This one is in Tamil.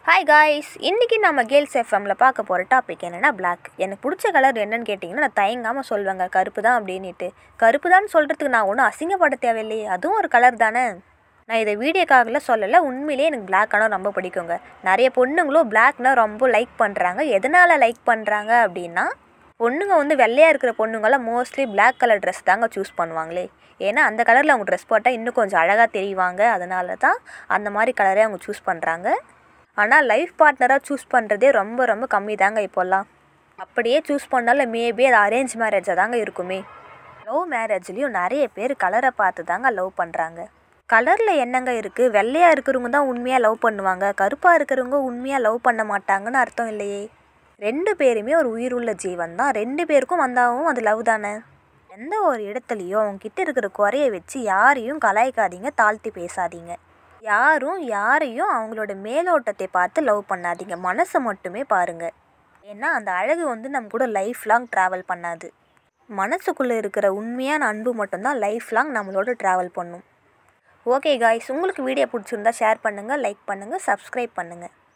ஹாய் காய்ஸ் இன்றைக்கி நம்ம கேர்ள்ஸ் எஃப்எம்மில் பார்க்க போகிற டாபிக் என்னென்னா Black எனக்கு பிடிச்ச கலர் என்னன்னு கேட்டிங்கன்னா நான் தயங்காமல் சொல்வேங்க கருப்பு தான் அப்படின்ட்டு கருப்பு தான் சொல்கிறதுக்கு நான் ஒன்றும் அசிங்கப்பட தேவையில்லையே அதுவும் ஒரு கலர் தானே நான் இதை வீடியோக்காகல சொல்லலை உண்மையிலேயே எனக்கு Black ஆனால் ரொம்ப பிடிக்குங்க நிறைய பொண்ணுங்களும் Blackனா ரொம்ப லைக் பண்ணுறாங்க எதனால் லைக் பண்ணுறாங்க அப்படின்னா பொண்ணுங்க வந்து வெள்ளையாக இருக்கிற பொண்ணுங்களாம் மோஸ்ட்லி Black கலர் ட்ரெஸ் தாங்க சூஸ் பண்ணுவாங்களே ஏன்னா அந்த கலரில் அவங்க ட்ரெஸ் போட்டால் இன்னும் கொஞ்சம் அழகாக தெரிவாங்க அதனால தான் அந்த மாதிரி கலரே அவங்க சூஸ் பண்ணுறாங்க ஆனால் லைஃப் பார்ட்னராக சூஸ் பண்ணுறதே ரொம்ப ரொம்ப கம்மி தாங்க இப்போல்லாம் அப்படியே சூஸ் பண்ணாலும் மேபி அது அரேஞ்ச் மேரேஜாக தாங்க இருக்குமே லவ் மேரேஜ்லேயும் நிறைய பேர் கலரை பார்த்து தாங்க லவ் பண்ணுறாங்க கலரில் என்னங்க இருக்குது வெள்ளையாக இருக்கிறவங்க தான் உண்மையாக லவ் பண்ணுவாங்க கருப்பாக இருக்கிறவங்க உண்மையாக லவ் பண்ண மாட்டாங்கன்னு அர்த்தம் இல்லையே ரெண்டு பேருமே ஒரு உயிருள்ள ஜீவன் தான் ரெண்டு பேருக்கும் வந்தாவும் அது லவ் தானே எந்த ஒரு இடத்துலையும் அவங்கக்கிட்ட இருக்கிற குறைய வச்சு யாரையும் கலாய்க்காதீங்க தாழ்த்தி பேசாதீங்க யாரும் யாரையும் அவங்களோட மேலோட்டத்தை பார்த்து லவ் பண்ணாதீங்க மனசை மட்டுமே பாருங்கள் ஏன்னா அந்த அழகு வந்து நம்ம கூட லைஃப் லாங் ட்ராவல் பண்ணாது மனசுக்குள்ளே இருக்கிற உண்மையான அன்பு மட்டும்தான் லைஃப் லாங் நம்மளோட ட்ராவல் பண்ணும் ஓகே காய்ஸ் உங்களுக்கு வீடியோ பிடிச்சிருந்தா ஷேர் பண்ணுங்கள் லைக் பண்ணுங்கள் சப்ஸ்கிரைப் பண்ணுங்கள்